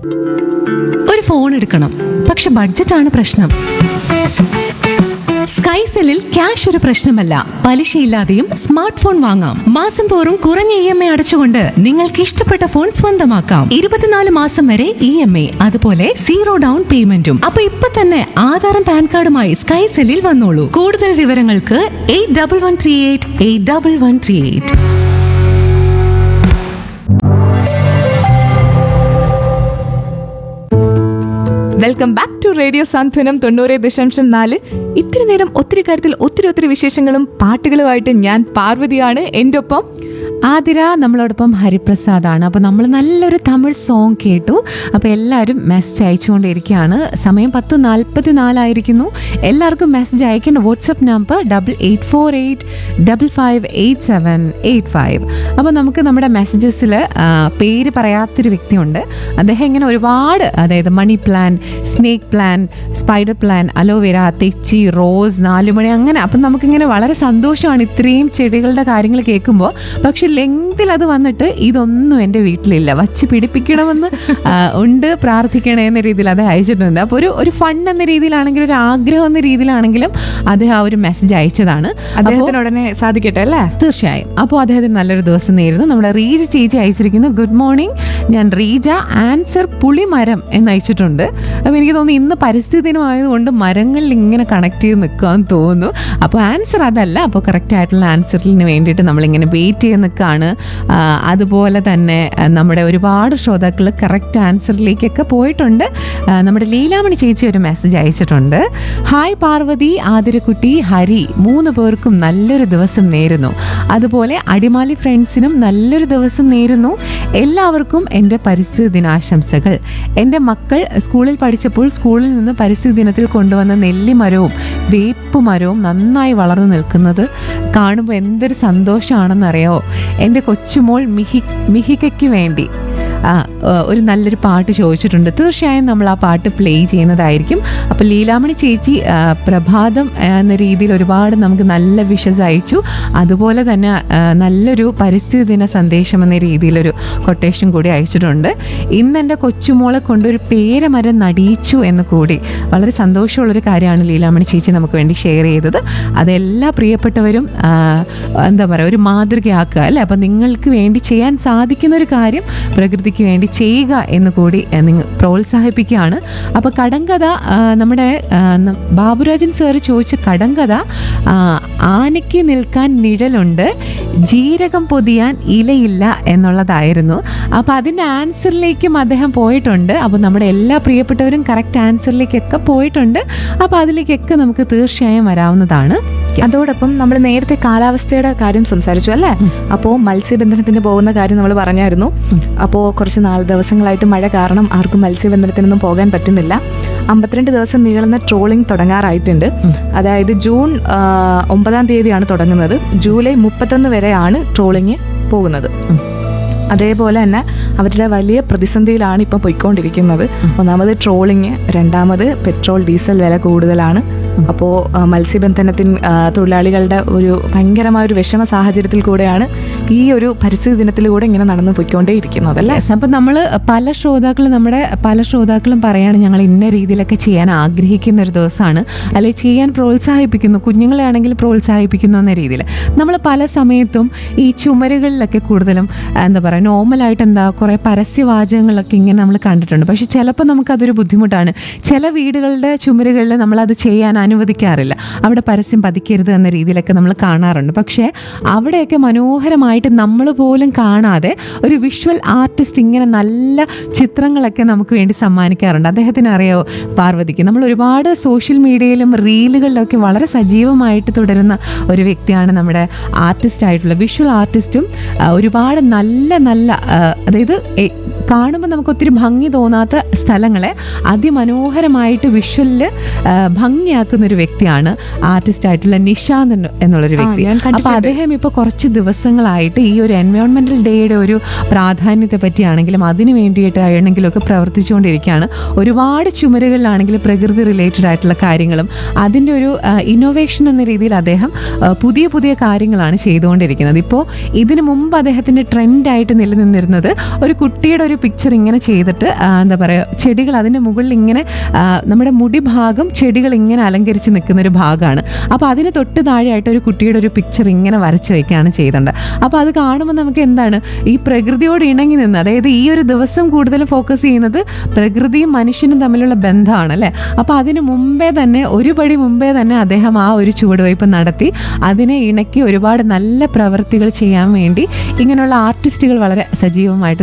ഒരു ഫോൺ എടുക്കണം പക്ഷെ ബഡ്ജറ്റാണ് പ്രശ്നം സ്കൈസെല്ലിൽ ക്യാഷ് ഒരു പ്രശ്നമല്ല പലിശയില്ലാതെയും സ്മാർട്ട് ഫോൺ വാങ്ങാം മാസം തോറും കുറഞ്ഞ ഇ എം ഐ അടച്ചുകൊണ്ട് നിങ്ങൾക്ക് ഇഷ്ടപ്പെട്ട ഫോൺ സ്വന്തമാക്കാം ഇരുപത്തിനാല് മാസം വരെ ഇ എം ഐ അതുപോലെ സീറോ ഡൗൺ പേയ്മെന്റും അപ്പൊ ഇപ്പൊ തന്നെ ആധാറും പാൻ കാർഡുമായി സ്കൈസെല്ലിൽ വന്നോളൂ കൂടുതൽ വിവരങ്ങൾക്ക് eight double one three eight eight double one three eight welcome back to radio Santhwanam തൊണ്ണൂറ് ദശാംശം നാല് ഇത്തിരി നേരം ഒത്തിരി കാര്യത്തിൽ ഒത്തിരി ഒത്തിരി വിശേഷങ്ങളും പാട്ടുകളുമായിട്ട് ഞാൻ പാർവതിയാണ് എൻ്റെ ഒപ്പം ആതിര നമ്മളോടൊപ്പം ഹരിപ്രസാദാണ് അപ്പോൾ നമ്മൾ നല്ലൊരു തമിഴ് സോങ് കേട്ടു അപ്പോൾ എല്ലാവരും മെസ്സേജ് അയച്ചുകൊണ്ടിരിക്കുകയാണ് സമയം പത്ത് നാൽപ്പത്തി നാലായിരിക്കുന്നു എല്ലാവർക്കും മെസ്സേജ് അയക്കേണ്ട WhatsApp number double eight four eight double five eight seven eight five അപ്പോൾ നമുക്ക് നമ്മുടെ മെസ്സേജസിൽ പേര് പറയാത്തൊരു വ്യക്തിയുണ്ട് അദ്ദേഹം ഇങ്ങനെ ഒരുപാട് അതായത് money plant snake plant spider plant aloe vera തെച്ചി റോസ് നാലുമണി അങ്ങനെ അപ്പം നമുക്കിങ്ങനെ വളരെ സന്തോഷമാണ് ഇത്രയും ചെടികളുടെ കാര്യങ്ങൾ കേൾക്കുമ്പോൾ പക്ഷെ ലെങ്തിൽ അത് വന്നിട്ട് ഇതൊന്നും എൻ്റെ വീട്ടിലില്ല വച്ച് പിടിപ്പിക്കണമെന്ന് ആ, ഉണ്ട് പ്രാർത്ഥിക്കണേ എന്ന രീതിയിൽ അത് അയച്ചിട്ടുണ്ട് അപ്പോൾ ഒരു ഒരു ഫൺ എന്ന രീതിയിലാണെങ്കിലും ഒരു ആഗ്രഹം എന്ന രീതിയിലാണെങ്കിലും അദ്ദേഹം ആ ഒരു മെസ്സേജ് അയച്ചതാണ് അപ്പോൾ അദ്ദേഹത്തിന് ഉടനെ സാധിക്കട്ടെ അല്ലേ തീർച്ചയായും അപ്പോൾ അദ്ദേഹത്തിന് നല്ലൊരു ദിവസം നേരുന്നു നമ്മുടെ റീജ ചേച്ചി അയച്ചിരിക്കുന്നു ഗുഡ് മോർണിംഗ് ഞാൻ റീജ ആൻസർ പുളിമരം എന്ന് അയച്ചിട്ടുണ്ട് അപ്പോൾ എനിക്ക് തോന്നുന്നു ഇന്ന് പരിസ്ഥിതി ദിനമായതുകൊണ്ട് മരങ്ങളിൽ ഇങ്ങനെ കണക്ട് ചെയ്ത് നിൽക്കാന്ന് തോന്നുന്നു അപ്പോൾ ആൻസർ അതല്ല അപ്പോൾ കറക്റ്റ് ആയിട്ടുള്ള ആൻസറിന് വേണ്ടിയിട്ട് നമ്മളിങ്ങനെ വെയിറ്റ് ചെയ്ത് നിൽക്കുകയാണ് ആ, അതുപോലെ തന്നെ ആ, നമ്മുടെ ഒരുപാട് ശ്രോതാക്കൾ കറക്റ്റ് ആൻസറിലേക്കൊക്കെ പോയിട്ടുണ്ട് ആ, നമ്മുടെ ലീലാമണി ചേച്ചി ഒരു മെസ്സേജ് അയച്ചിട്ടുണ്ട് ഹായ് പാർവതി ആതിരക്കുട്ടി ഹരി മൂന്ന് പേർക്കും നല്ലൊരു ദിവസം നേരുന്നു അതുപോലെ അടിമാലി ഫ്രണ്ട്സിനും നല്ലൊരു ദിവസം നേരുന്നു എല്ലാവർക്കും എൻ്റെ പരിസ്ഥിതി ദിനാശംസകൾ എൻ്റെ മക്കൾ സ്കൂളിൽ പഠിച്ചപ്പോൾ സ്കൂളിൽ നിന്ന് പരിസ്ഥിതി ദിനത്തിൽ കൊണ്ടുവന്ന നെല്ലിമരവും വേപ്പ് മരവും നന്നായി വളർന്നു നിൽക്കുന്നത് കാണുമ്പോൾ എന്തൊരു സന്തോഷമാണെന്നറിയാമോ എൻ്റെ കൊച്ചുമോൾ മിഹി മിഹികയ്ക്ക് വേണ്ടി ആ, ഏഹ് ഒരു നല്ലൊരു പാട്ട് ചോദിച്ചിട്ടുണ്ട് തീർച്ചയായും നമ്മൾ ആ പാട്ട് പ്ലേ ചെയ്യുന്നതായിരിക്കും അപ്പോൾ ലീലാമണി ചേച്ചി ആ, പ്രഭാതം ആ, എന്ന രീതിയിൽ ഒരുപാട് നമുക്ക് നല്ല വിഷസ് അയച്ചു അതുപോലെ തന്നെ ആ, നല്ലൊരു പരിസ്ഥിതി ദിന സന്ദേശം എന്ന രീതിയിലൊരു കൊട്ടേഷൻ കൂടി അയച്ചിട്ടുണ്ട് ഇന്ന് എൻ്റെ കൊച്ചുമോളെ കൊണ്ടൊരു പേരമരം നടിയിച്ചു എന്ന് കൂടി വളരെ സന്തോഷമുള്ളൊരു കാര്യമാണ് ലീലാമണി ചേച്ചി നമുക്ക് വേണ്ടി ഷെയർ ചെയ്തത് അതെല്ലാ പ്രിയപ്പെട്ടവരും ആ, എന്താ പറയുക ഒരു മാതൃകയാക്കുക അല്ലേ അപ്പം നിങ്ങൾക്ക് വേണ്ടി ചെയ്യാൻ സാധിക്കുന്ന ഒരു കാര്യം പ്രകൃതിക്ക് വേണ്ടി ചെയ്യുക എന്ന് കൂടി ആ, നിങ്ങൾ പ്രോത്സാഹിപ്പിക്കുകയാണ് അപ്പോൾ കടങ്കഥ ആ, നമ്മുടെ ആ, ന- ബാബുരാജൻ സാറ് ചോദിച്ച കടങ്കഥ ആ, ആനയ്ക്ക് നിൽക്കാൻ നിഴലുണ്ട് ജീരകം പൊതിയാൻ ഇലയില്ല എന്നുള്ളതായിരുന്നു അപ്പോൾ അതിൻ്റെ ആൻസറിലേക്കും അദ്ദേഹം പോയിട്ടുണ്ട് അപ്പോൾ നമ്മുടെ എല്ലാ പ്രിയപ്പെട്ടവരും കറക്റ്റ് ആൻസറിലേക്കൊക്കെ പോയിട്ടുണ്ട് അപ്പോൾ അതിലേക്കൊക്കെ നമുക്ക് തീർച്ചയായും വരാവുന്നതാണ് Yes. അതോടൊപ്പം നമ്മൾ നേരത്തെ കാലാവസ്ഥയുടെ കാര്യം സംസാരിച്ചു അല്ലേ അപ്പോൾ മത്സ്യബന്ധനത്തിന് പോകുന്ന കാര്യം നമ്മൾ പറഞ്ഞായിരുന്നു അപ്പോൾ കുറച്ച് നാൾ ദിവസങ്ങളായിട്ട് മഴ കാരണം ആർക്കും മത്സ്യബന്ധനത്തിനൊന്നും പോകാൻ പറ്റുന്നില്ല അമ്പത്തിരണ്ട് ദിവസം നീളുന്ന ട്രോളിംഗ് തുടങ്ങാറായിട്ടുണ്ട് അതായത് ജൂൺ ആ, ഒമ്പതാം തീയതിയാണ് തുടങ്ങുന്നത് ജൂലൈ മുപ്പത്തൊന്ന് വരെയാണ് ട്രോളിംഗ് പോകുന്നത് അതേപോലെ തന്നെ അവരുടെ വലിയ പ്രതിസന്ധിയിലാണ് ഇപ്പം പോയിക്കൊണ്ടിരിക്കുന്നത് ഒന്നാമത് ട്രോളിങ് രണ്ടാമത് പെട്രോൾ ഡീസൽ വില കൂടുതലാണ് അപ്പോൾ മത്സ്യബന്ധനത്തിന് ആ, തൊഴിലാളികളുടെ ഒരു ഭയങ്കരമായ ഒരു വിഷമ സാഹചര്യത്തിൽ കൂടെയാണ് ഈ ഒരു പരിസ്ഥിതി ദിനത്തിലൂടെ ഇങ്ങനെ നടന്നു പോയിക്കൊണ്ടേയിരിക്കുന്നത് അല്ലേ യെസ് അപ്പം നമ്മൾ പല ശ്രോതാക്കളും നമ്മുടെ പല ശ്രോതാക്കളും പറയാണ് ഞങ്ങൾ ഇന്ന രീതിയിലൊക്കെ ചെയ്യാൻ ആഗ്രഹിക്കുന്ന ഒരു ദിവസമാണ് അല്ലെങ്കിൽ ചെയ്യാൻ പ്രോത്സാഹിപ്പിക്കുന്നു കുഞ്ഞുങ്ങളെ ആണെങ്കിൽ പ്രോത്സാഹിപ്പിക്കുന്നു എന്ന രീതിയിൽ നമ്മൾ പല സമയത്തും ഈ ചുമരുകളിലൊക്കെ കൂടുതലും എന്താ പറയുക നോർമലായിട്ട് എന്താ കുറേ പരസ്യവാചകങ്ങളൊക്കെ ഇങ്ങനെ നമ്മൾ കണ്ടിട്ടുണ്ട് പക്ഷെ ചിലപ്പോൾ നമുക്കതൊരു ബുദ്ധിമുട്ടാണ് ചില വീടുകളുടെ ചുമരുകളിൽ നമ്മളത് ചെയ്യാൻ അനുവദിക്കാറില്ല അവിടെ പരസ്യം പതിക്കരുത് എന്ന രീതിയിലൊക്കെ നമ്മൾ കാണാറുണ്ട് പക്ഷേ അവിടെയൊക്കെ മനോഹരമായിട്ട് നമ്മൾ പോലും കാണാതെ ഒരു വിഷ്വൽ ആർട്ടിസ്റ്റ് ഇങ്ങനെ നല്ല ചിത്രങ്ങളൊക്കെ നമുക്ക് വേണ്ടി സമ്മാനിക്കാറുണ്ട് അദ്ദേഹത്തിന് അറിയാവോ പാർവതിക്ക് നമ്മൾ ഒരുപാട് സോഷ്യൽ മീഡിയയിലും റീലുകളിലൊക്കെ വളരെ സജീവമായിട്ട് തുടരുന്ന ഒരു വ്യക്തിയാണ് നമ്മുടെ ആർട്ടിസ്റ്റ് ആയിട്ടുള്ള വിഷ്വൽ ആർട്ടിസ്റ്റും ആ, ഒരുപാട് നല്ല നല്ല ആ, അതായത് എ- കാണുമ്പോൾ നമുക്ക് ഒത്തിരി ഭംഗി തോന്നാത്ത സ്ഥലങ്ങളെ അതിമനോഹരമായിട്ട് വിഷ്വലിൽ ഭംഗിയാക്കുന്ന ഒരു വ്യക്തിയാണ് ആർട്ടിസ്റ്റ് ആയിട്ടുള്ള നിഷാന്ത് എന്ന് എന്നുള്ളൊരു ആ, വ്യക്തി ഞാൻ അപ്പൊ കണ്ടിട്ടുണ്ട്. അദ്ദേഹം ഇപ്പോൾ കുറച്ച് ദിവസങ്ങളായിട്ട് ഈ ഒരു എൻവയോൺമെന്റൽ ഡേയുടെ ഒരു പ്രാധാന്യത്തെ പറ്റിയാണെങ്കിലും അതിന് വേണ്ടിയിട്ടാണെങ്കിലും ഒക്കെ പ്രവർത്തിച്ചുകൊണ്ടിരിക്കുകയാണ് ഒരുപാട് ചുമരുകളിലാണെങ്കിലും പ്രകൃതി റിലേറ്റഡ് ആയിട്ടുള്ള കാര്യങ്ങളും അതിൻ്റെ ഒരു ഇന്നോവേഷൻ എന്ന രീതിയിൽ അദ്ദേഹം ആ, പുതിയ പുതിയ കാര്യങ്ങളാണ് ചെയ്തുകൊണ്ടിരിക്കുന്നത് ഇപ്പോൾ ഇതിനു മുമ്പ് അദ്ദേഹത്തിൻ്റെ ട്രെൻഡായിട്ട് നിലനിന്നിരുന്നത് ഒരു കുട്ടിയുടെ ഒരു പിക്ചർ ഇങ്ങനെ ചെയ്തിട്ട് ആ, എന്താ പറയുക ചെടികൾ അതിൻ്റെ മുകളിൽ ഇങ്ങനെ ആ, നമ്മുടെ മുടി ഭാഗം ചെടികൾ ഇങ്ങനെ അലങ്കരിച്ച് നിൽക്കുന്ന ഒരു ഭാഗമാണ് അപ്പോൾ അതിന് തൊട്ട് താഴെയായിട്ട് ഒരു കുട്ടിയുടെ ഒരു പിക്ചർ ഇങ്ങനെ വരച്ച് വയ്ക്കുകയാണ് ചെയ്തത് അപ്പോൾ അത് കാണുമ്പോൾ നമുക്ക് എന്താണ് ഈ പ്രകൃതിയോട് ഇണങ്ങി നിന്ന് അതായത് ഈ ഒരു ദിവസം കൂടുതൽ ഫോക്കസ് ചെയ്യുന്നത് പ്രകൃതിയും മനുഷ്യനും തമ്മിലുള്ള ബന്ധമാണ് അല്ലേ അപ്പോൾ അതിന് മുമ്പേ തന്നെ ഒരു പടി മുമ്പേ തന്നെ അദ്ദേഹം ആ ഒരു ചുവടുവയ്പ് നടത്തി അതിനെ ഇണക്കി ഒരുപാട് നല്ല പ്രവൃത്തികൾ ചെയ്യാൻ വേണ്ടി ഇങ്ങനെയുള്ള ആർട്ടിസ്റ്റുകൾ വളരെ സജീവമായിട്ട്